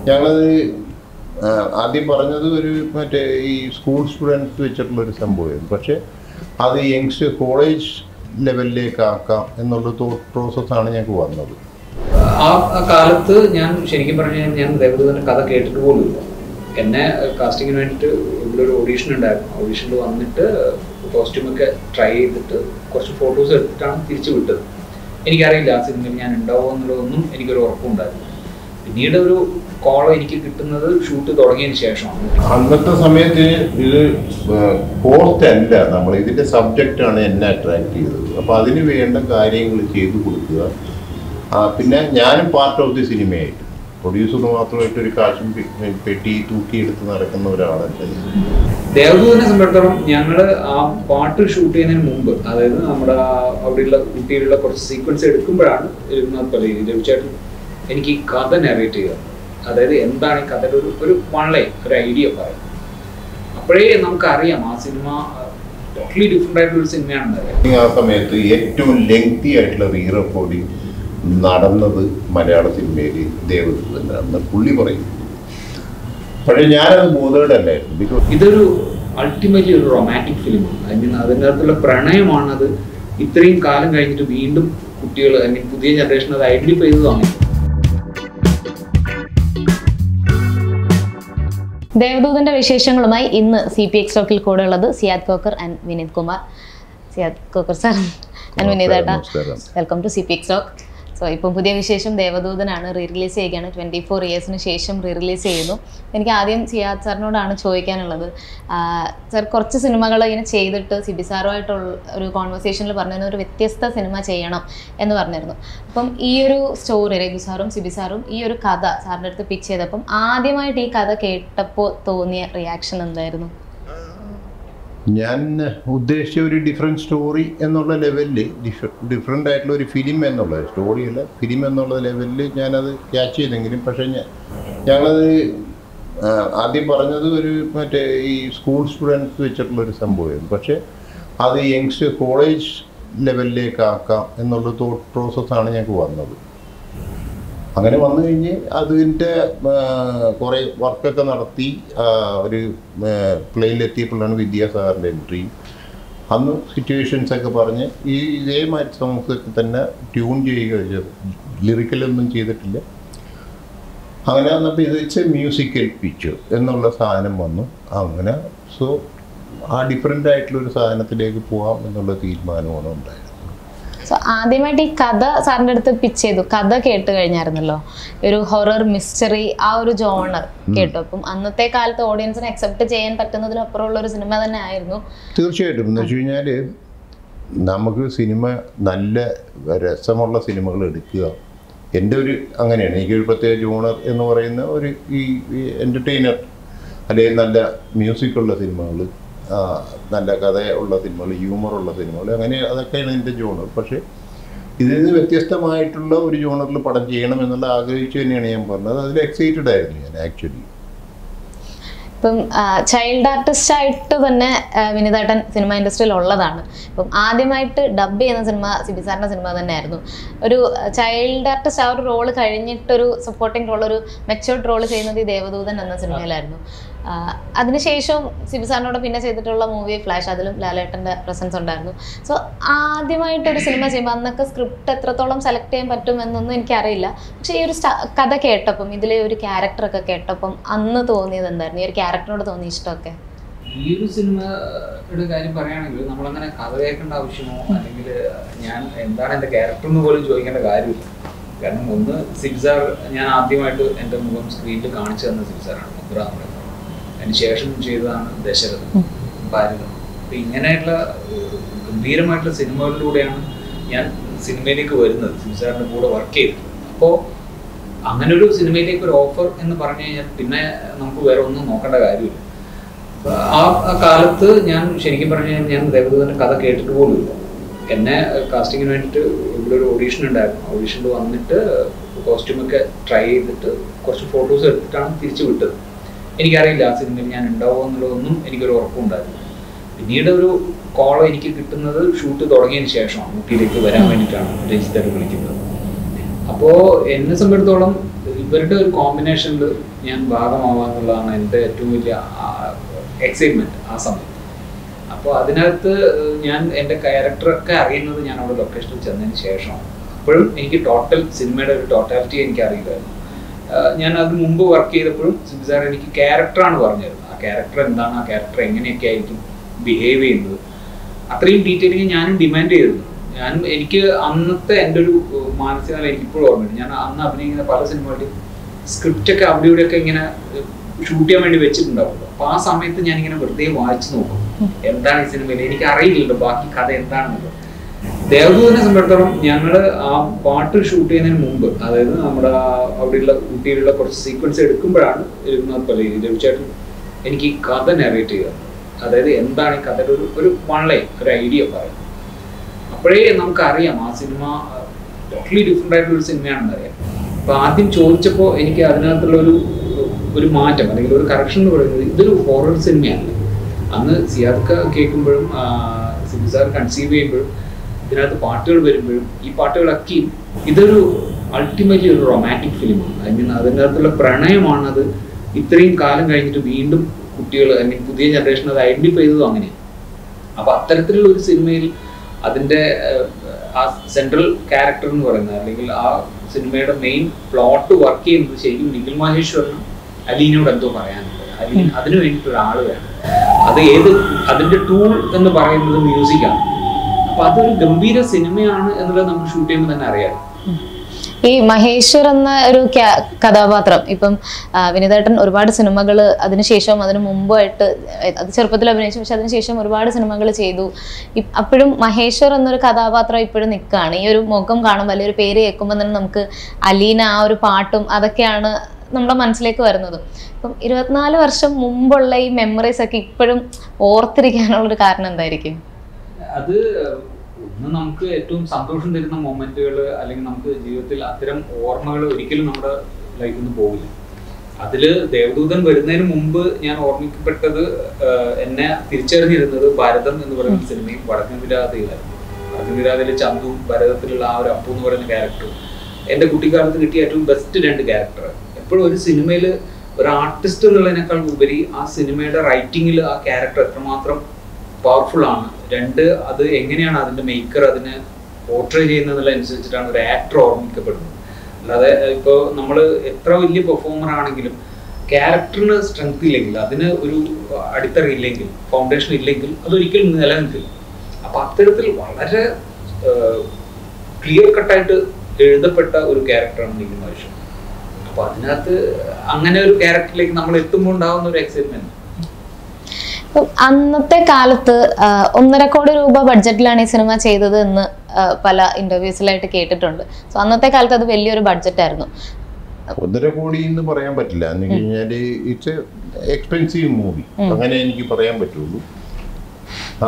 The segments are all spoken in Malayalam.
ഞങ്ങളത് ആ, ആദ്യം പറഞ്ഞത് ഒരു മറ്റേ ഈ സ്കൂൾ സ്റ്റുഡൻസ് വെച്ചിട്ടുള്ള ഒരു സംഭവമായിരുന്നു പക്ഷേ അത് യങ്സ്റ്റർ കോളേജ് ലെവലിലേക്ക് ആക്കാം എന്നുള്ള തോട്ട് പ്രോസസ്സാണ് ഞങ്ങൾക്ക് വന്നത് ആ ആ കാലത്ത് ഞാൻ ശരിക്കും പറഞ്ഞു കഴിഞ്ഞാൽ ഞാൻ ദേവദൂതന്റെ കഥ കേട്ടിട്ട് പോലുമില്ല എന്നെ കാസ്റ്റിങ്ങിന് വേണ്ടിയിട്ട് ഇവിടെ ഒരു ഓഡീഷൻ ഉണ്ടായിരുന്നു ഓഡീഷനിൽ വന്നിട്ട് കോസ്റ്റ്യൂമൊക്കെ ട്രൈ ചെയ്തിട്ട് കുറച്ച് ഫോട്ടോസ് എടുത്തിട്ടാണ് തിരിച്ചു വിട്ടത് എനിക്കറിയില്ല ആ സിനിമയിൽ ഞാൻ ഉണ്ടാവുമോ എന്നുള്ളതൊന്നും എനിക്കൊരു ഉറപ്പുണ്ടായിരുന്നു പിന്നീട് ഒരു കോൾ എനിക്ക് കിട്ടുന്നത് ഷൂട്ട് തുടങ്ങിയതിന് ശേഷമാണ് അന്നത്തെ സമയത്ത് ഇത് കോസ്റ്റ് അല്ല നമ്മൾ ഇതിന്റെ സബ്ജക്റ്റ് ആണ് എന്നെ അട്രാക്ട് ചെയ്തത് അപ്പോൾ അതിന് വേണ്ട കാര്യങ്ങൾ ചെയ്തു കൊടുക്കുക ആ, പിന്നെ ഞാനും പാർട്ട് ഓഫ് ദി സിനിമയായിട്ട് പ്രൊഡ്യൂസർ മാത്രമായിട്ട് ഒരു കാശും പെ- പെട്ടി തൂക്കിയെടുത്ത് നടക്കുന്ന ഒരാളല്ല ദേവദൂതനെ സംബന്ധിച്ചിടത്തോളം ഞങ്ങൾ ആ പാട്ട് ഷൂട്ട് ചെയ്യുന്നതിന് മുമ്പ് അതായത് നമ്മുടെ ആ അവിടെയുള്ള കുട്ടിയിലുള്ള കുറച്ച് സീക്വൻസ് എടുക്കുമ്പോഴാണ് രഘുനാഥ് പള്ളി രവിചേട്ടൻ എനിക്ക് ഈ കഥ നെറേറ്റ് ചെയ്യുക അതായത് എന്താണ് ഈ കഥയുടെ ഒരു ഒരു വള്ളേ ഒരു ഐഡിയ പറയും അപ്പോഴേ നമുക്കറിയാം ആ സിനിമ ടോട്ടലി ഡിഫറെൻ്റ് ആയിട്ടുള്ള ഒരു സിനിമയാണെന്ന് അറിയാം ആ സമയത്ത് ഏറ്റവും ലെങ്തി ആയിട്ടുള്ള റീ റെക്കോർഡിങ് നടന്നത് മലയാള സിനിമയിൽ ദേവദൂതനാണെന്ന് പുള്ളി പറയും പക്ഷേ ഞാനത് ബോധേഡല്ലായിരുന്നു ബിക്കോസ് ഇതൊരു അൾട്ടിമേറ്റ്ലി ഒരു റൊമാൻറ്റിക് ഫിലിമാണ് ഐ മീൻ അതിനകത്തുള്ള പ്രണയമാണത് ഇത്രയും കാലം കഴിഞ്ഞിട്ട് വീണ്ടും കുട്ടികൾ ഐ മീൻ പുതിയ ജനറേഷൻ അത് ഐഡന്റിഫൈ ചെയ്തതാണ് ദേവദൂതന്റെ വിശേഷങ്ങളുമായി ഇന്ന് സി പി എക്സ് ടോക്കിൽ കൂടെ ഉള്ളത് Siyad Koker and Vineeth Kumar Siyad Koker sir and Vineeth ഏട്ടാ നമസ്കാരം. Welcome to C P X talk so ഇപ്പം പുതിയ വിശേഷം ദേവദൂതനാണ് റീ റിലീസ് ചെയ്യുകയാണ് ട്വൻറ്റി ഫോർ ഇയേഴ്സിന് ശേഷം റീ റിലീസ് ചെയ്യുന്നു എനിക്ക് ആദ്യം സിയാദ് സാറിനോടാണ് ചോദിക്കാനുള്ളത് സാർ കുറച്ച് സിനിമകൾ ഇങ്ങനെ ചെയ്തിട്ട് സിബി സാറുമായിട്ടുള്ള ഒരു കോൺവെർസേഷനിൽ പറഞ്ഞിരുന്നു ഒരു വ്യത്യസ്ത സിനിമ ചെയ്യണം എന്ന് പറഞ്ഞിരുന്നു അപ്പം ഈ ഒരു സ്റ്റോറി രഘു സാറും സിബി സാറും ഈ ഒരു കഥ സാറിൻ്റെ അടുത്ത് പിച്ച് ചെയ്തപ്പം ആദ്യമായിട്ട് ഈ കഥ കേട്ടപ്പോൾ തോന്നിയ റിയാക്ഷൻ എന്തായിരുന്നു ഞാൻ ഉദ്ദേശിച്ച ഒരു ഡിഫറെൻറ്റ് സ്റ്റോറി എന്നുള്ള ലെവലിൽ ഡിഫറെൻ്റ് ആയിട്ടുള്ള ഒരു ഫിലിം എന്നുള്ള സ്റ്റോറിയല്ല ഫിലിം എന്നുള്ള ലെവലിൽ ഞാനത് ക്യാച്ച് ചെയ്തെങ്കിലും പക്ഷേ ഞാൻ ഞങ്ങളത് ആ, ആദ്യം പറഞ്ഞത് ഒരു മറ്റേ ഈ സ്കൂൾ സ്റ്റുഡൻസ് വെച്ചിട്ടുള്ള ഒരു സംഭവമായിരുന്നു പക്ഷേ അത് യങ്സ്റ്റർ കോളേജ് ലെവലിലേക്ക് ആക്കാം എന്നുള്ള തോട്ട് പ്രോസസ്സാണ് ഞങ്ങൾക്ക് വന്നത് അങ്ങനെ വന്നു കഴിഞ്ഞ് അതിൻ്റെ കുറേ വർക്കൊക്കെ നടത്തി ആ, ഒരു പ്ലെയിനിലെത്തിയപ്പോഴാണ് വിദ്യാസാഗറിൻ്റെ എൻട്രി അന്ന് സിറ്റുവേഷൻസ് ഒക്കെ പറഞ്ഞ് ഈ ഇതേമാതിരി സോങ്സ് ഒക്കെ തന്നെ ട്യൂൺ ചെയ്യുക ചെയ്തു ലിറിക്കലൊന്നും ചെയ്തിട്ടില്ല അങ്ങനെ വന്നപ്പോൾ ഇത് വെച്ച് മ്യൂസിക്കൽ പിക്ചർ എന്നുള്ള സാധനം വന്നു അങ്ങനെ സോ ആ ഡിഫറെൻ്റ് ആയിട്ടുള്ള ഒരു സാധനത്തിലേക്ക് പോകാം എന്നുള്ള തീരുമാനമാണ് ഉണ്ടായത് സോ ആദ്യമായിട്ട് ഈ കഥ സാറിൻ്റെ അടുത്ത് പിച്ച് ചെയ്തു കഥ കേട്ട് കഴിഞ്ഞായിരുന്നല്ലോ ഒരു ഹൊറർ മിസ്റ്ററി ആ ഒരു ജോണർ കേട്ടു അപ്പം അന്നത്തെ കാലത്ത് ഓഡിയൻസിനെ അക്സെപ്റ്റ് ചെയ്യാൻ പറ്റുന്നതിനപ്പുറമുള്ള ഒരു സിനിമ തന്നെ ആയിരുന്നു തീർച്ചയായിട്ടും എന്ന് വെച്ച് കഴിഞ്ഞാൽ നമുക്ക് സിനിമ നല്ല രസമുള്ള സിനിമകൾ എടുക്കുക എൻ്റെ ഒരു അങ്ങനെയാണ് എനിക്കൊരു പ്രത്യേക ജോണർ എന്ന് പറയുന്ന ഒരു ഈ എൻ്റർടൈനർ അല്ലെങ്കിൽ നല്ല മ്യൂസിക്കുള്ള സിനിമകൾ നല്ല കഥ ഉള്ള സിനിമകൾ ഹ്യൂമറുള്ള സിനിമകൾ അങ്ങനെ അതൊക്കെയാണ് എൻ്റെ ജോണർ പക്ഷേ ഇതിൽ നിന്ന് വ്യത്യസ്തമായിട്ടുള്ള ഒരു ജോണറിൽ പടം ചെയ്യണം എന്നുള്ള ആഗ്രഹിച്ചു തന്നെയാണ് ഞാൻ പറഞ്ഞത് അതിൽ എക്സൈറ്റഡ് ആയിരുന്നു ഞാൻ ആക്ച്വലി ഇപ്പം ചൈൽഡ് ആർട്ടിസ്റ്റ് ആയിട്ട് തന്നെ ആ, വിനീതേട്ടൻ സിനിമ ഇൻഡസ്ട്രിയിൽ ഉള്ളതാണ് ഇപ്പം ആദ്യമായിട്ട് ഡബ് ചെയ്യുന്ന സിനിമ സിബി സാറിൻ്റെ സിനിമ തന്നെയായിരുന്നു ഒരു ചൈൽഡ് ആർട്ടിസ്റ്റ് ആ ഒരു റോള് കഴിഞ്ഞിട്ടൊരു സപ്പോർട്ടിംഗ് റോൾ ഒരു മെച്ചോർഡ് റോൾ ചെയ്യുന്നത് ഈ ദേവദൂതൻ എന്ന സിനിമയിലായിരുന്നു ആ, അതിനുശേഷം സിബി സാറിനോട് പിന്നെ ചെയ്തിട്ടുള്ള മൂവി ഫ്ലാഷ് അതിലും ലാലേട്ടൻ്റെ പ്രസൻസ് ഉണ്ടായിരുന്നു സോ ആദ്യമായിട്ട് ഒരു സിനിമ ചെയ്യുമ്പോൾ അന്നൊക്കെ സ്ക്രിപ്റ്റ് എത്രത്തോളം സെലക്ട് ചെയ്യാൻ പറ്റും എന്നൊന്നും എനിക്കറിയില്ല പക്ഷേ ഈ ഒരു sta- കഥ കേട്ടപ്പം ഇതിലെ ഒരു ക്യാരക്ടറൊക്കെ കേട്ടപ്പം അന്ന് തോന്നിയത് എന്തായിരുന്നു ഈ ഒരു ക്യാരക്ടറിനോട് തോന്നിയ ഇഷ്ടമൊക്കെ ഈ ഒരു സിനിമയുടെ കാര്യം പറയുകയാണെങ്കിൽ നമ്മളങ്ങനെ കഥ കേൾക്കേണ്ട ആവശ്യമോ അല്ലെങ്കിൽ ഞാൻ എന്താണ് എൻ്റെ ക്യാരക്ടർ എന്ന് പോലും ചോദിക്കേണ്ട കാര്യമില്ല കാരണം ഒന്ന് സിബ്സാർ ഞാൻ ആദ്യമായിട്ട് എൻ്റെ മുഖം സ്ക്രീനിൽ കാണിച്ചു തന്ന സിബ്സാറാണ് മുദ്ര എന്ന് പറയുന്നത് അതിന് ശേഷം ചെയ്തതാണ് ദശരഥം ഭാരതം അപ്പം ഇങ്ങനെയുള്ള ഏഹ്, ഗംഭീരമായിട്ടുള്ള സിനിമകളിലൂടെയാണ് ഞാൻ സിനിമയിലേക്ക് വരുന്നത് സിബ്സാറിൻ്റെ കൂടെ വർക്ക് ചെയ്തിട്ടുള്ളത് അപ്പോൾ അങ്ങനെ ഒരു സിനിമയിലേക്ക് ഒരു ഓഫർ എന്ന് പറഞ്ഞു കഴിഞ്ഞാൽ പിന്നെ നമുക്ക് വേറെ ഒന്നും നോക്കേണ്ട കാര്യമില്ല അപ്പൊ ആ ആ കാലത്ത് ഞാൻ ശരിക്കും പറഞ്ഞു കഴിഞ്ഞാൽ ഞാൻ ദേവദൂതന്റെ കഥ കേട്ടിട്ട് പോലുമില്ല എന്നെ കാസ്റ്റിങ്ങിന് വേണ്ടിയിട്ട് ഇവിടെ ഒരു ഓഡീഷൻ ഉണ്ടായിരുന്നു ഓഡീഷനിൽ വന്നിട്ട് കോസ്റ്റ്യൂമൊക്കെ ട്രൈ ചെയ്തിട്ട് കുറച്ച് ഫോട്ടോസ് എടുത്തിട്ടാണ് തിരിച്ചു വിട്ടത് എനിക്കറിയില്ല ആ സിനിമയിൽ ഞാൻ ഉണ്ടാവുമോ എന്നുള്ളതൊന്നും എനിക്കൊരു ഉറപ്പുണ്ടായിരുന്നു പിന്നീട് ഒരു കോൾ എനിക്ക് കിട്ടുന്നത് ഷൂട്ട് തുടങ്ങിയതിന് ശേഷമാണ് ഊട്ടിയിലേക്ക് വരാൻ വേണ്ടിയിട്ടാണ് രജിതർ വിളിക്കുന്നത് അപ്പോൾ എന്നെ സംബന്ധിച്ചിടത്തോളം ഇപ്പൊ ഇവരുടെ ഒരു കോമ്പിനേഷനിൽ ഞാൻ ഭാഗമാവാന്നുള്ളതാണ് എൻ്റെ ഏറ്റവും വലിയ എക്സൈറ്റ്മെന്റ് ആ സമയത്ത് അപ്പോൾ അതിനകത്ത് ഞാൻ എൻ്റെ ക്യാരക്ടറൊക്കെ അറിയുന്നത് ഞാൻ അവിടെ ലൊക്കേഷനിൽ ചെന്നതിന് ശേഷമാണ് അപ്പോഴും എനിക്ക് ടോട്ടൽ സിനിമയുടെ ഒരു ടോട്ടാലിറ്റി എനിക്ക് അറിയില്ലായിരുന്നു ആഹ് ഞാൻ അത് മുമ്പ് വർക്ക് ചെയ്തപ്പോഴും സിബി സാർ എനിക്ക് ക്യാരക്ടറാണ് പറഞ്ഞത് ആ ക്യാരക്ടർ എന്താണ് ആ ക്യാരക്ടർ എങ്ങനെയൊക്കെ ആയിരിക്കും ബിഹേവ് ചെയ്യുന്നത് അത്രയും ഡീറ്റെയിലിംഗ് ഞാനും ഡിമാൻഡ് ചെയ്തിരുന്നു ഞാനും എനിക്ക് അന്നത്തെ എൻ്റെ ഒരു ഏഹ്, മാനസികനില എനിക്ക് ഇപ്പോഴും ഓർമ്മയുണ്ട് ഞാൻ അന്ന് അഭിനയിക്കുന്ന പല സിനിമകളുടെയും സ്ക്രിപ്റ്റ് ഒക്കെ അവിടെ ഇവിടെയൊക്കെ ഇങ്ങനെ ഷൂട്ട് ചെയ്യാൻ വേണ്ടി വെച്ചിട്ടുണ്ടാവുമല്ലോ അപ്പൊ ആ സമയത്ത് ഞാൻ ഇങ്ങനെ വെറുതെ വായിച്ചു നോക്കും എന്താണ് ഈ സിനിമയിൽ എനിക്ക് അറിയില്ലല്ലോ ബാക്കി കഥ എന്താണെന്നുള്ളത് ദേവദൂതനെ സംബന്ധിച്ചിടത്തോളം ഞങ്ങൾ ആ പാട്ട് ഷൂട്ട് ചെയ്യുന്നതിന് മുമ്പ് അതായത് നമ്മുടെ ആ അവിടെയുള്ള ഊട്ടിയിലുള്ള കുറച്ച് സീക്വൻസ് എടുക്കുമ്പോഴാണ് രഘുനാഥ് പള്ളി രവിചേട്ടൻ എനിക്ക് ഈ കഥ നെറേറ്റ് ചെയ്തത് അതായത് എന്താണ് ഈ കഥയുടെ ഒരു ഒരു വൺലൈൻ ഒരു ഐഡിയ പറയും അപ്പോഴേ നമുക്കറിയാം ആ സിനിമ ടോട്ടലി ഡിഫറെൻ്റ് ആയിട്ടുള്ള ഒരു സിനിമയാണെന്ന് അറിയാം അപ്പൊ ആദ്യം ചോദിച്ചപ്പോൾ എനിക്ക് അതിനകത്തുള്ള ഒരു ഒരു മാറ്റം അല്ലെങ്കിൽ ഒരു കറക്ഷൻ എന്ന് പറയുന്നത് ഇതൊരു ഹൊറർ സിനിമയാണ് അന്ന് സിയാദ് കേൾക്കുമ്പോഴും സിബി സാർ കൺസീവ് ചെയ്യുമ്പോഴും ഇതിനകത്ത് പാട്ടുകൾ വരുമ്പോഴും ഈ പാട്ടുകളൊക്കെയും ഇതൊരു അൾട്ടിമേറ്റ്ലി ഒരു റൊമാൻറ്റിക് ഫിലിമാണ് ഐ മീൻ അതിനകത്തുള്ള പ്രണയമാണ് അത് ഇത്രയും കാലം കഴിഞ്ഞിട്ട് വീണ്ടും കുട്ടികൾ ഐ മീൻ പുതിയ ജനറേഷൻ അത് ഐഡന്റിഫൈ ചെയ്തതും അങ്ങനെയാണ് അപ്പൊ അത്തരത്തിലുള്ള ഒരു സിനിമയിൽ അതിന്റെ ഏഹ്, ആ സെൻട്രൽ ക്യാരക്ടർ എന്ന് പറയുന്നത് അല്ലെങ്കിൽ ആ സിനിമയുടെ മെയിൻ പ്ലോട്ട് വർക്ക് ചെയ്യുന്നത് ശരിക്കും നിഖിൽ മഹേശ്വരനും അലീനോട് എന്തോ പറയാനുണ്ട് അലീൻ അതിനു വേണ്ടിയിട്ട് ഒരാൾ വേണം അത് ഏത് അതിന്റെ ടൂൾ എന്ന് പറയുന്നത് മ്യൂസിക്കാണ് അപ്പൊ അതൊരു ഗംഭീര സിനിമയാണ് എന്നുള്ളത് നമുക്ക് ഷൂട്ട് ചെയ്യുമ്പോൾ തന്നെ അറിയാം ഈ മഹേശ്വർ എന്ന ഒരു ക്യാ- കഥാപാത്രം ഇപ്പം ആ, വിനീതേട്ടൻ ഒരുപാട് സിനിമകൾ അതിനുശേഷം അതിനു മുമ്പായിട്ട് ഏഹ്, അത് ചെറുപ്പത്തിൽ അഭിനയിച്ചു പക്ഷെ അതിനുശേഷം ഒരുപാട് സിനിമകൾ ചെയ്തു ഇ- അപ്പോഴും മഹേശ്വർ എന്നൊരു കഥാപാത്രം ഇപ്പോഴും നിൽക്കുകയാണ് ഈ ഒരു മുഖം കാണുമ്പോൾ അല്ലെങ്കിൽ ഒരു പേര് കേൾക്കുമ്പോൾ തന്നെ നമുക്ക് അലീന ആ ഒരു പാട്ടും അതൊക്കെയാണ് നമ്മുടെ മനസ്സിലേക്ക് വരുന്നത് അപ്പം ഇരുപത്തിനാല് വർഷം മുമ്പുള്ള ഈ മെമ്മറീസ് ഒക്കെ ഇപ്പോഴും ഓർത്തിരിക്കാനുള്ള ഒരു കാരണം എന്തായിരിക്കും അത് ഒന്ന് നമുക്ക് ഏറ്റവും സന്തോഷം തരുന്ന മൊമെന്റുകൾ അല്ലെങ്കിൽ നമുക്ക് ജീവിതത്തിൽ അത്തരം ഓർമ്മകൾ ഒരിക്കലും നമ്മുടെ ലൈഫിൽ നിന്ന് പോകില്ല അതില് ദേവദൂതൻ വരുന്നതിന് മുമ്പ് ഞാൻ ഓർമ്മിക്കപ്പെട്ടത് ആഹ്, എന്നെ തിരിച്ചറിഞ്ഞിരുന്നത് ഭരതം എന്ന് പറയുന്ന സിനിമയും വടക്കൻ വിരാതയിലായിരുന്നു വടക്കൻ വിരാതയിലെ ചന്തു ഭരതത്തിലുള്ള ആ ഒരു അപ്പു എന്ന് പറയുന്ന ക്യാരക്ടർ എന്റെ കുട്ടിക്കാലത്ത് കിട്ടിയ ഏറ്റവും ബെസ്റ്റ് രണ്ട് ക്യാരക്ടർ എപ്പോഴും ഒരു സിനിമയിൽ ഒരു ആർട്ടിസ്റ്റ് എന്നുള്ളതിനേക്കാൾ ഉപരി ആ സിനിമയുടെ റൈറ്റിങ്ങിൽ ആ ക്യാരക്ടർ എത്രമാത്രം പവർഫുൾ ആണ് രണ്ട് അത് എങ്ങനെയാണ് അതിന്റെ മേക്കർ അതിനെ പോർട്രേ ചെയ്യുന്നതിനനുസരിച്ചിട്ടാണ് ഒരു ആക്ടർ ഓർമ്മിക്കപ്പെടുന്നത് അല്ലാതെ ഇപ്പോൾ നമ്മൾ എത്ര വലിയ പെർഫോമർ ആണെങ്കിലും ക്യാരക്ടറിന് സ്ട്രെങ്ത് ഇല്ലെങ്കിൽ അതിന് ഒരു അടിത്തറ ഇല്ലെങ്കിൽ ഫൗണ്ടേഷൻ ഇല്ലെങ്കിൽ അതൊരിക്കലും നിലനിൽക്കില്ല അപ്പൊ അത്തരത്തിൽ വളരെ ക്ലിയർ കട്ടായിട്ട് എഴുതപ്പെട്ട ഒരു ക്യാരക്ടറാണ് നിഖിൽ മഹേഷ് അപ്പൊ അതിനകത്ത് അങ്ങനെ ഒരു ക്യാരക്ടറിലേക്ക് നമ്മൾ എത്തുമ്പോൾ ഉണ്ടാകുന്ന ഒരു എക്സൈറ്റ്മെന്റ് ഇപ്പം അന്നത്തെ കാലത്ത് ആ, ഒന്നര കോടി രൂപ ബഡ്ജറ്റിലാണ് ഈ സിനിമ ചെയ്തത് എന്ന് ആ, പല ഇന്റർവ്യൂസിലായിട്ട് കേട്ടിട്ടുണ്ട് സോ അന്നത്തെ കാലത്ത് അത് വലിയൊരു ബഡ്ജറ്റ് ആയിരുന്നു ഒന്നര കോടി എന്ന് പറയാൻ പറ്റില്ല എന്ന് കഴിഞ്ഞാൽ ഇറ്റ്സ് എക്സ്പെൻസീവ് മൂവി അങ്ങനെ എനിക്ക് പറയാൻ പറ്റുള്ളൂ ആ,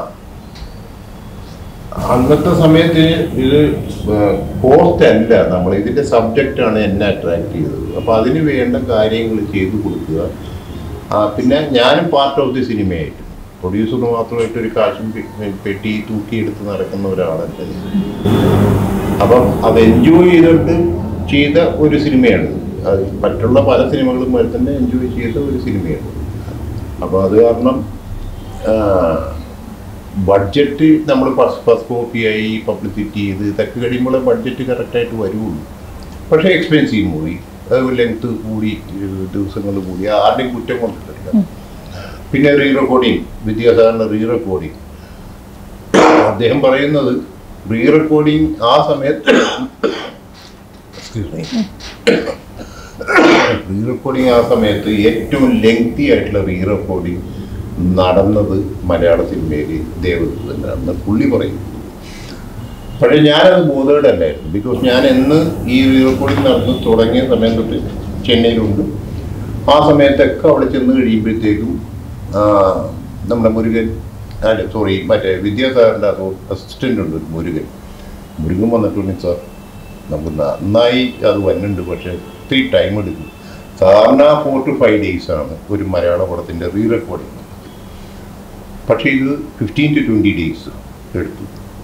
അന്നത്തെ സമയത്ത് ഇത് കോസ്റ്റ് അല്ല നമ്മൾ ഇതിന്റെ സബ്ജക്റ്റ് ആണ് എന്നെ അട്രാക്ട് ചെയ്തത് അപ്പൊ അതിന് വേണ്ട കാര്യങ്ങൾ ചെയ്തു കൊടുക്കുക ആ, പിന്നെ ഞാനും പാർട്ട് ഓഫ് ദി സിനിമയായിട്ട് പ്രൊഡ്യൂസർ മാത്രമായിട്ട് ഒരു കാശും പെ- പെട്ടി തൂക്കിയെടുത്ത് നടക്കുന്ന ഒരാളല്ല അപ്പം അത് എൻജോയ് ചെയ്തിട്ട് ചെയ്ത ഒരു സിനിമയാണ് അത് മറ്റുള്ള പല സിനിമകളും പോലെ തന്നെ എൻജോയ് ചെയ്ത ഒരു സിനിമയാണ് അപ്പോൾ അത് കാരണം ബഡ്ജറ്റ് നമ്മൾ ഫസ്റ്റ് ഫസ്റ്റ് കോപ്പിയായി പബ്ലിസിറ്റി ചെയ്ത് ഇതൊക്കെ കഴിയുമ്പോൾ ബഡ്ജറ്റ് കറക്റ്റായിട്ട് വരുള്ളൂ പക്ഷേ എക്സ്പെൻസീവ് മൂവി അത് ലെങ്ത് കൂടി ദിവസങ്ങൾ കൂടി ആരുടെയും കുറ്റം കൊണ്ടിട്ടില്ല പിന്നെ റീ റെക്കോർഡിങ് വിദ്യാസാറിൻ്റെ റീ റെക്കോർഡിങ് അദ്ദേഹം പറയുന്നത് റീ റെക്കോർഡിങ് ആ സമയത്ത് റീ റെക്കോർഡിങ് ആ സമയത്ത് ഏറ്റവും ലെങ്തി ആയിട്ടുള്ള റീ റെക്കോർഡിങ് നടന്നത് മലയാള സിനിമയിൽ ദേവദൂതനാണെന്ന് പുള്ളി പറയും പക്ഷേ ഞാനത് ബോധേഡല്ലായിരുന്നു ബിക്കോസ് ഞാൻ എന്ന് ഈ റീ റെക്കോർഡിങ് നടന്ന് തുടങ്ങിയ സമയം തൊട്ട് ചെന്നൈയിലുണ്ട് ആ സമയത്തൊക്കെ അവിടെ ചെന്ന് കഴിയുമ്പോഴത്തേക്കും ആ, നമ്മുടെ മുരുകൻ അല്ല സോറി മറ്റേ വിദ്യാസാറിൻ്റെ അസിസ്റ്റൻ്റ് ഉണ്ട് ഒരു മുരുകൻ മുരുകൻ വന്നിട്ടുണ്ട് സാർ നമുക്ക് നന്നായി അത് വരുന്നുണ്ട് പക്ഷേ ഒത്തിരി ടൈം എടുക്കും സാധാരണ ഫോർ ടു ഫൈവ് ഡേയ്സ് ആണ് ഒരു മലയാള പടത്തിൻ്റെ റീ റെക്കോർഡിങ് പക്ഷേ ഇത് ഫിഫ്റ്റീൻ ടു ട്വൻറ്റി ഡേയ്സ് എടുത്തു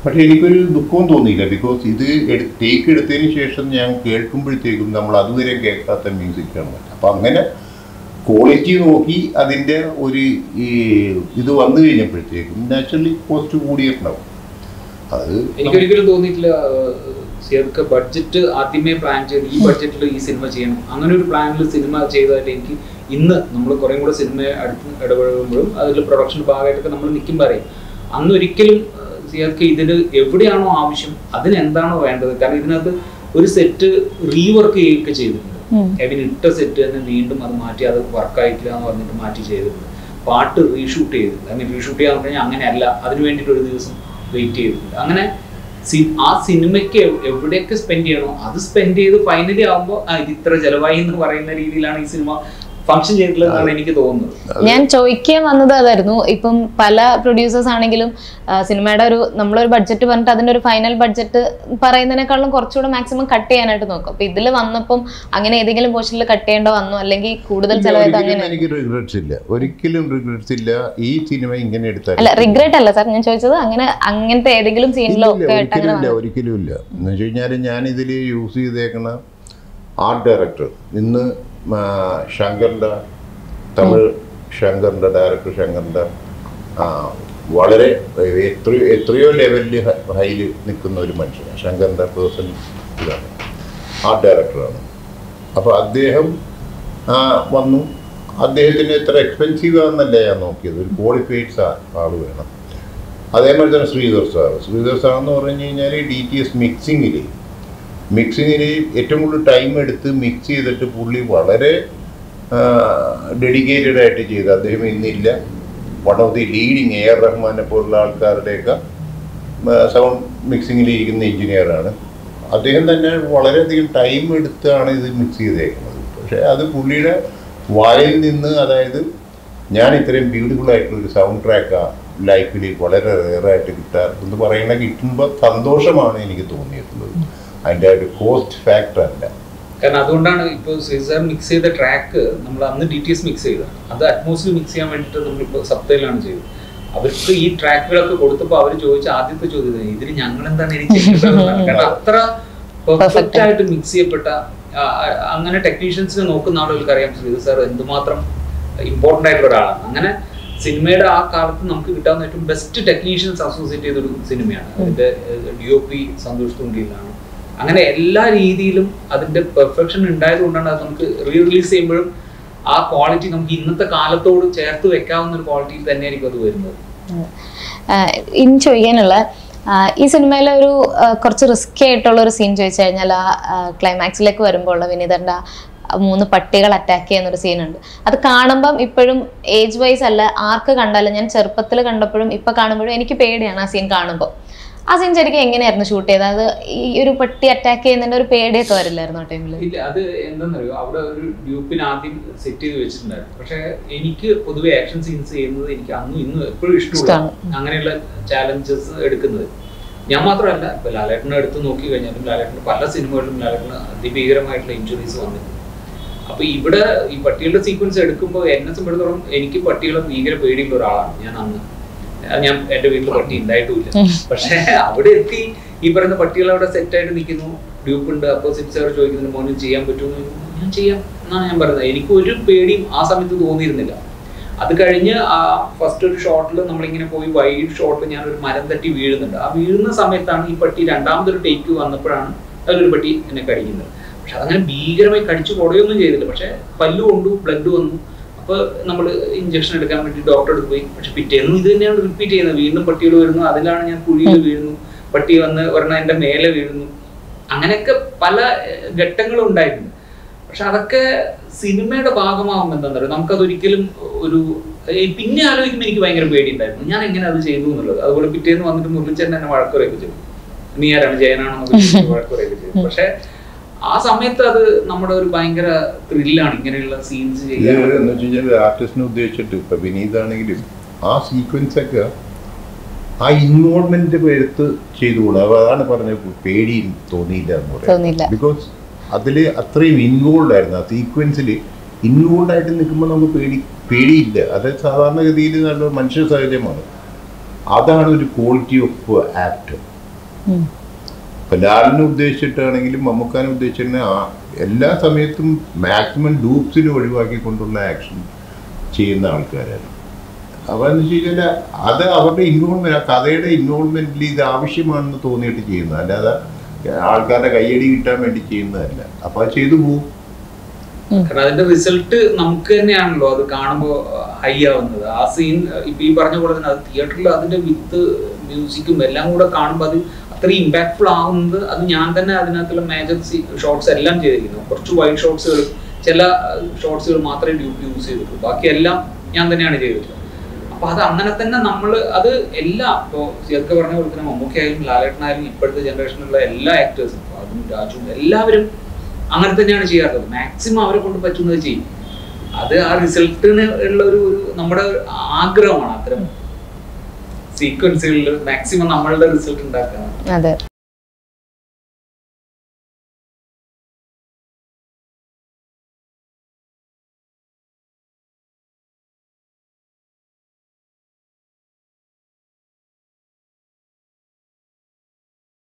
പക്ഷെ എനിക്കൊരു ദുഃഖവും തോന്നിയില്ല ബിക്കോസ് ഇത് ടേക്ക് എടുത്തതിന് ശേഷം ഞാൻ കേൾക്കുമ്പോഴത്തേക്കും നമ്മൾ അതുവരെ കേൾക്കാത്ത മ്യൂസിക്കാണ് അപ്പം അങ്ങനെ ക്വാളിറ്റി നോക്കി അതിൻ്റെ ഒരു ഈ ഇത് വന്നു കഴിഞ്ഞപ്പോഴത്തേക്കും നാച്ചുറലി കോസ്റ്റ് കൂടിയിട്ടുണ്ടാവും അത് എനിക്കൊരിക്കലും തോന്നിയിട്ടില്ല സിയർക്ക് ബഡ്ജറ്റ് ആദ്യമേ പ്ലാൻ ചെയ്ത് ഈ ബഡ്ജറ്റിൽ ഈ സിനിമ ചെയ്യണം അങ്ങനെ ഒരു പ്ലാനിൽ സിനിമ ചെയ്തതായിട്ട് എനിക്ക് ഇന്ന് നമ്മൾ കുറേ കൂടെ സിനിമ അടുത്ത് ഇടപഴകുമ്പോഴും അതിൽ പ്രൊഡക്ഷൻ ഭാഗമായിട്ടൊക്കെ നമ്മൾ നിൽക്കുമ്പോൾ അറിയാം അന്ന് ഒരിക്കലും സിയർക്ക് ഇതിന് എവിടെയാണോ ആവശ്യം അതിന് എന്താണോ വേണ്ടത് കാരണം ഇതിനകത്ത് ഒരു സെറ്റ് റീവർക്ക് ചെയ്യുകയൊക്കെ ചെയ്തിട്ടുണ്ട് ഉം. കെവിൻ ഇട്ട സെറ്റ് തന്നെ വീണ്ടും അത് മാറ്റി അത് വർക്കായിട്ടില്ല എന്ന് പറഞ്ഞിട്ട് മാറ്റി ചെയ്തിട്ടുണ്ട് പാട്ട് റീഷൂട്ട് ചെയ്തിട്ടുണ്ട് ഐ മീൻ റീഷൂട്ട് ചെയ്യാന്ന് പറഞ്ഞാൽ അങ്ങനെയല്ല അതിന് വേണ്ടിയിട്ട് ഒരു ദിവസം വെയിറ്റ് ചെയ്തിട്ടുണ്ട് അങ്ങനെ സി- ആ സിനിമയ്ക്ക് എവ്- എവിടെയൊക്കെ സ്പെൻഡ് ചെയ്യണോ അത് സ്പെൻഡ് ചെയ്ത് ഫൈനലി ആകുമ്പോൾ ഇത് ഇത്ര ചെലവായി എന്ന് പറയുന്ന രീതിയിലാണ് ഈ സിനിമ ഫംഗ്ഷൻ ചെയ്തിട്ടുള്ളതെന്നാണ് എനിക്ക് തോന്നുന്നത് ഞാൻ ചോദിക്കാൻ വന്നത് അതായിരുന്നു ഇപ്പം പല പ്രൊഡ്യൂസേഴ്സ് ആണെങ്കിലും ആ, സിനിമയുടെ ഒരു നമ്മളൊരു ബഡ്ജറ്റ് പറഞ്ഞിട്ട് അതിന്റെ ഒരു ഫൈനൽ ബഡ്ജറ്റ് പറയുന്നതിനേക്കാളും കുറച്ചുകൂടെ മാക്സിമം കട്ട് ചെയ്യാനായിട്ട് നോക്കും അപ്പൊ ഇതിൽ വന്നപ്പം അങ്ങനെ ഏതെങ്കിലും പോർഷനിൽ കട്ട് ചെയ്യേണ്ട വന്നു അല്ലെങ്കിൽ കൂടുതൽ ഇല്ല, ചെലവായത് ഒരിക്കലും അങ്ങനെ എനിക്ക് റിഗ്രറ്റ്സ് ഇല്ല ഒരിക്കലും റിഗ്രറ്റ്സ് ഇല്ല ഈ സിനിമ ഇങ്ങനെ എടുത്താൽ അല്ല റിഗ്രറ്റ് അല്ല സാർ ഞാൻ ചോദിച്ചത് അങ്ങനെ അങ്ങനത്തെ ഏതെങ്കിലും സീനിലോ ഇല്ല, ഒക്കെ ആയിട്ട് ഒരിക്കലും അങ്ങനെ ഇല്ല വന്നു ഒരിക്കലും ഇല്ല എന്ന് വെച്ച് കഴിഞ്ഞാൽ ഞാൻ ഇതിൽ യൂസ് ചെയ്തേക്കണ ആർട്ട് ഡയറക്ടർ ഇന്ന് ആ, ശങ്കറിൻ്റെ തമിഴ് ശങ്കറിൻ്റെ ഡയറക്ടർ ശങ്കറിൻ്റെ ആ, വളരെ എത്രയോ എത്രയോ ലെവലിൽ ഹൈയിൽ നിൽക്കുന്ന ഒരു മനുഷ്യനാണ് ശങ്കറിൻ്റെ പേഴ്സൺ ഇതാണ് ആർട്ട് ഡയറക്ടറാണ് അപ്പോൾ അദ്ദേഹം ആ, വന്നു അദ്ദേഹത്തിന് എത്ര എക്സ്പെൻസീവ് ആണെന്നല്ല ഞാൻ നോക്കിയത് ഒരു ക്വാളിഫൈഡ് ആൾ വേണം അതേപോലെ തന്നെ ശ്രീധർ സാർ ശ്രീധർ സാർ എന്ന് പറഞ്ഞു കഴിഞ്ഞാൽ ഡി ടി എസ് മിക്സിങ്ങിൽ മിക്സിങ്ങിൽ ഏറ്റവും കൂടുതൽ ടൈം എടുത്ത് മിക്സ് ചെയ്തിട്ട് പുള്ളി വളരെ ഡെഡിക്കേറ്റഡ് ആയിട്ട് ചെയ്തു അദ്ദേഹം ഇന്നില്ല one of the leading A R റഹ്മാനെ പോലുള്ള ആൾക്കാരുടെയൊക്കെ സൗണ്ട് മിക്സിങ്ങിൽ ഇരിക്കുന്ന എഞ്ചിനീയറാണ് അദ്ദേഹം തന്നെ വളരെയധികം ടൈം എടുത്താണ് ഇത് മിക്സ് ചെയ്തേക്കുന്നത് പക്ഷേ അത് പുള്ളിയുടെ വായിൽ നിന്ന് അതായത് ഞാൻ ഇത്രയും ബ്യൂട്ടിഫുൾ ആയിട്ടുള്ള ഒരു സൗണ്ട് ട്രാക്ക് ലൈഫിൽ വളരെ റെയറായിട്ട് കിട്ടാൻ എന്ന് പറയുന്ന കിട്ടുമ്പോൾ സന്തോഷമാണ് എനിക്ക് തോന്നിയിട്ടുള്ളത് അതിൻ്റെ ഒരു കോസ്റ്റ് ഫാക്ടർ അല്ല കാരണം അതുകൊണ്ടാണ് ഇപ്പോൾ സീസർ മിക്സ് ചെയ്ത ട്രാക്ക് നമ്മൾ അന്ന് ഡി ടി എസ് മിക്സ് ചെയ്തതാണ് അത് അറ്റ്മോസ്ഫിയർ മിക്സ് ചെയ്യാൻ വേണ്ടിയിട്ട് നമ്മളിപ്പോൾ സപ്തയിലാണ് ചെയ്തത് അവർക്ക് ഈ ട്രാക്കുകളൊക്കെ കൊടുത്തപ്പോൾ അവർ ചോദിച്ച ആദ്യത്തെ ചോദ്യം ഇതിൽ ഞങ്ങൾ എന്താണ് ഇനി ചെയ്യേണ്ടതെന്നാണ് കാരണം അത്ര പെർഫെക്റ്റ് ആയിട്ട് മിക്സ് ചെയ്യപ്പെട്ട ആ, ആ, അങ്ങനെ ടെക്നീഷ്യൻസിനെ നോക്കുന്ന ആളുകൾക്ക് അറിയാം ശ്രീധർ സാർ എന്തുമാത്രം ഇമ്പോർട്ടൻ്റ് ആയിട്ടുള്ള ഒരാളാണ് അങ്ങനെ സിനിമയുടെ ആ കാലത്ത് നമുക്ക് കിട്ടാവുന്ന ഏറ്റവും ബെസ്റ്റ് ടെക്നീഷ്യൻസ് അസോസിയേറ്റ് ചെയ്തൊരു സിനിമയാണ് അതിന്റെ ഡി ഒ പി സന്തോഷ് തുണ്ടിയിലാണ് അങ്ങനെ എല്ലാ രീതിയിലും അതിന്റെ പെർഫെക്ഷൻ ഉണ്ടായത് കൊണ്ടാണ് അത് നമുക്ക് റീ റിലീസ് ചെയ്യുമ്പോഴും ആ ക്വാളിറ്റി നമുക്ക് ഇന്നത്തെ കാലത്തോട് ചേർത്ത് വെക്കാവുന്ന ഒരു ക്വാളിറ്റിയിൽ തന്നെയായിരിക്കും അത് വരുന്നത് ആഹ് ഇനി ചോദിക്കാനുള്ള ആഹ് ഈ സിനിമയിലെ ഒരു ആഹ് കുറച്ച് റിസ്കി ആയിട്ടുള്ള ഒരു സീൻ ചോദിച്ചു കഴിഞ്ഞാൽ ആ ക്ലൈമാക്സിലേക്ക് വരുമ്പോൾ ഉള്ള വിനീതന്റെ ആ മൂന്ന് പട്ടികൾ അറ്റാക്ക് ചെയ്യുന്ന ഒരു സീനുണ്ട് അത് കാണുമ്പം ഇപ്പോഴും ഏജ് വൈസ് അല്ല ആർക്ക് കണ്ടാലും ഞാൻ ചെറുപ്പത്തിൽ കണ്ടപ്പോഴും ഇപ്പൊ കാണുമ്പോഴും എനിക്ക് പേടിയാണ് ആ സീൻ കാണുമ്പോൾ ആ സീൻ ശരിക്കും എങ്ങനെയായിരുന്നു ഷൂട്ട് ചെയ്തത് അത് ഈ ഒരു പട്ടി അറ്റാക്ക് ചെയ്യുന്നതിന്റെ ഒരു പേടിയൊക്കെ വരില്ലായിരുന്നു ആ ടൈമിൽ ഇല്ല അത് എന്താണെന്നറിയോ അവിടെ ഒരു ഗ്രൂപ്പിന് ആദ്യം സെറ്റ് ചെയ്ത് വെച്ചിട്ടുണ്ടായിരുന്നു പക്ഷെ എനിക്ക് പൊതുവെ ആക്ഷൻ സീൻസ് ചെയ്യുന്നത് എനിക്ക് അന്നും ഇന്നും എപ്പോഴും ഇഷ്ടമാണ് ഇഷ്ടാണ്. അങ്ങനെയുള്ള ചാലഞ്ചസ് എടുക്കുന്നത് ഞാൻ മാത്രമല്ല ഇപ്പൊ ലാലേട്ടനെ എടുത്ത് നോക്കി കഴിഞ്ഞാലും ലാലേട്ടന് പല സിനിമകളിലും ലാലേട്ടന് അതിഭീകരമായിട്ടുള്ള ഇഞ്ചുറീസ് വന്നിട്ടുണ്ട് അപ്പൊ ഇവിടെ ഈ പട്ടികളുടെ സീക്വൻസ് എടുക്കുമ്പോൾ എന്നെ സംബന്ധിച്ചിടത്തോളം എനിക്ക് പട്ടികളെ ഭീകര പേടിയുള്ള ഒരാളാണ് ഞാൻ അന്ന് അത് ഞാൻ എന്റെ വീട്ടിൽ പട്ടി ഉണ്ടായിട്ടുമില്ല പക്ഷെ അവിടെ എത്തി ഈ പറയുന്ന പട്ടികൾ അവിടെ സെറ്റ് ആയിട്ട് നിൽക്കുന്നു ഡ്യൂപ്പ് ഉണ്ട് അപ്പോൾ സിപ്സർ ചോദിക്കുന്നു മോനും ചെയ്യാൻ പറ്റുമെന്ന് ചോദിക്കുന്നു. ഞാൻ ചെയ്യാം എന്നാണ് ഞാൻ പറയുന്നത് എനിക്ക് ഒരു പേടിയും ആ സമയത്ത് തോന്നിയിരുന്നില്ല അത് കഴിഞ്ഞ് ആ ഫസ്റ്റ് ഒരു ഷോട്ടിൽ നമ്മളിങ്ങനെ പോയി വൈഡ് ഷോട്ടിൽ ഞാൻ ഒരു മരം തട്ടി വീഴുന്നുണ്ട് ആ വീഴുന്ന സമയത്താണ് ഈ പട്ടി രണ്ടാമതൊരു ടേക്ക് വന്നപ്പോഴാണ് അതിലൊരു പട്ടി എന്നെ കടിക്കുന്നത് പക്ഷെ അതങ്ങനെ ഭീകരമായി കടിച്ചു പൊടയൊന്നും ചെയ്തില്ല പക്ഷെ പല്ലു കൊണ്ടു ബ്ലഡ് വന്നു അപ്പോൾ നമ്മൾ ഇഞ്ചക്ഷൻ എടുക്കാൻ വേണ്ടി ഡോക്ടറെ അടുത്ത് പോയി പക്ഷെ പിറ്റേന്നും ഇത് തന്നെയാണ് റിപ്പീറ്റ് ചെയ്യുന്നത് വീണ്ടും പട്ടികൾ വരുന്നു അതിലാണ് ഞാൻ കുഴിയിൽ വീഴുന്നു പട്ടി വന്ന് ഒരെണ്ണം എൻ്റെ മേലെ വീഴുന്നു അങ്ങനെയൊക്കെ പല ഏഹ്, ഘട്ടങ്ങളും ഉണ്ടായിട്ടുണ്ട് പക്ഷെ അതൊക്കെ സിനിമയുടെ ഭാഗമാകുമ്പോൾ എന്താണെന്ന് പറയുക നമുക്കതൊരിക്കലും ഒരു ഏഹ്, പിന്നെ ആലോചിക്കുമ്പോൾ എനിക്ക് ഭയങ്കര പേടിയുണ്ടായിരുന്നു ഞാൻ എങ്ങനെ അത് ചെയ്തു എന്നുള്ളത് അതുപോലെ പിറ്റേന്ന് വന്നിട്ട് മുരളിച്ചേട്ടൻ എന്നെ വഴക്കുറയൊക്കെ ചെയ്തു നീ ആരാണ് ജയനാണെന്നൊക്കെ ചോദിച്ച് വഴക്കുറയൊക്കെ ചെയ്തു പക്ഷെ ആ സമയത്ത് അത് നമ്മുടെ ഒരു ഭയങ്കര ത്രില്ലാണ് ഇങ്ങനെയുള്ള സീൻസ് ഇത് ചെയ്യാൻ എന്ന് വെച്ച് കഴിഞ്ഞാൽ ആർട്ടിസ്റ്റിനെ ഉദ്ദേശിച്ചിട്ട് ഇപ്പൊ വിനീതാണെങ്കിലും ആ സീക്വൻസ് ഒക്കെ ആ ഇൻവോൾവ്മെന്റ് എടുത്ത് ചെയ്തുകൂടാ അപ്പൊ അതാണ് പറഞ്ഞത് പേടി തോന്നിയില്ല എന്ന് തോന്നിയില്ല. പറയാം ബിക്കോസ് അതിൽ അത്രയും ഇൻവോൾവ് ആയിരുന്നു ആ സീക്വൻസിൽ ഇൻവോൾവ് ആയിട്ട് നിൽക്കുമ്പോൾ നമുക്ക് പേടി പേടിയില്ല അത് സാധാരണഗതിയിൽ നല്ല മനുഷ്യ സഹജമാണ് അതാണ് ഒരു ക്വാളിറ്റി ഓഫ് ആക്ട് ഉം. ഇപ്പൊ ലാലിനെ ഉദ്ദേശിച്ചിട്ടാണെങ്കിലും മമ്മൂക്കാനെ ഉദ്ദേശിച്ചിട്ട് ആ എല്ലാ സമയത്തും മാക്സിമം ഡൂപ്സിനെ ഒഴിവാക്കിക്കൊണ്ടുള്ള ആക്ഷൻ ചെയ്യുന്ന ആൾക്കാരാണ് അപ്പോൾ എന്ന് വെച്ച് കഴിഞ്ഞാൽ അത് അവരുടെ ഇൻവോൾവ്മെന്റ് ആ കഥയുടെ ഇൻവോൾവ്മെന്റിൽ ഇത് ആവശ്യമാണെന്ന് തോന്നിയിട്ട് ചെയ്യുന്നത് അല്ലാതെ ആൾക്കാരുടെ കയ്യടി കിട്ടാൻ വേണ്ടി ചെയ്യുന്നതല്ല അപ്പോൾ അത് ചെയ്തു പോകും കാരണം അതിന്റെ റിസൾട്ട് നമുക്ക് തന്നെയാണല്ലോ അത് കാണുമ്പോൾ ഹൈ ആവുന്നത് ആ സീൻ ഇപ്പൊ ഈ പറഞ്ഞ പോലെ തന്നെ അത് തിയേറ്ററിൽ അതിന്റെ വിത്ത് മ്യൂസിക്കും എല്ലാം കൂടെ കാണുമ്പോൾ അത് അത്രയും ഇമ്പാക്ട്ഫുൾ ആവുന്നത് അത് ഞാൻ തന്നെ അതിനകത്തുള്ള മേജർ ഷോർട്സ് എല്ലാം ചെയ്തിരിക്കുന്നു കുറച്ച് വൈഡ് ഷോട്ട്സുകൾ ചില ഷോർട്സുകൾ മാത്രമേ ഡ്യൂട്ടി യൂസ് ചെയ്തിട്ടുള്ളൂ ബാക്കിയെല്ലാം ഞാൻ തന്നെയാണ് ചെയ്തിട്ടുള്ളത് അപ്പൊ അത് അങ്ങനെ തന്നെ നമ്മൾ അത് എല്ലാം ഇപ്പോൾ ചേർക്ക പറഞ്ഞ പോലെ തന്നെ മമ്മൂക്കയായാലും ലാലേട്ടനായാലും ഇപ്പോഴത്തെ ജനറേഷനിലുള്ള എല്ലാ ആക്ടേഴ്സും അതും രാജുവും എല്ലാവരും അങ്ങനെ തന്നെയാണ് ചെയ്യാറുള്ളത് മാക്സിമം അവരെ കൊണ്ട് പറ്റുന്നത് ചെയ്യും അത് ആ റിസൾട്ടിന് ഉള്ള ഒരു ഒരു നമ്മുടെ ആഗ്രഹമാണ് അത്തരം സീക്വൻസുകളിൽ മാക്സിമം നമ്മളുടെ റിസൾട്ട് ഉണ്ടാക്കുക അതെ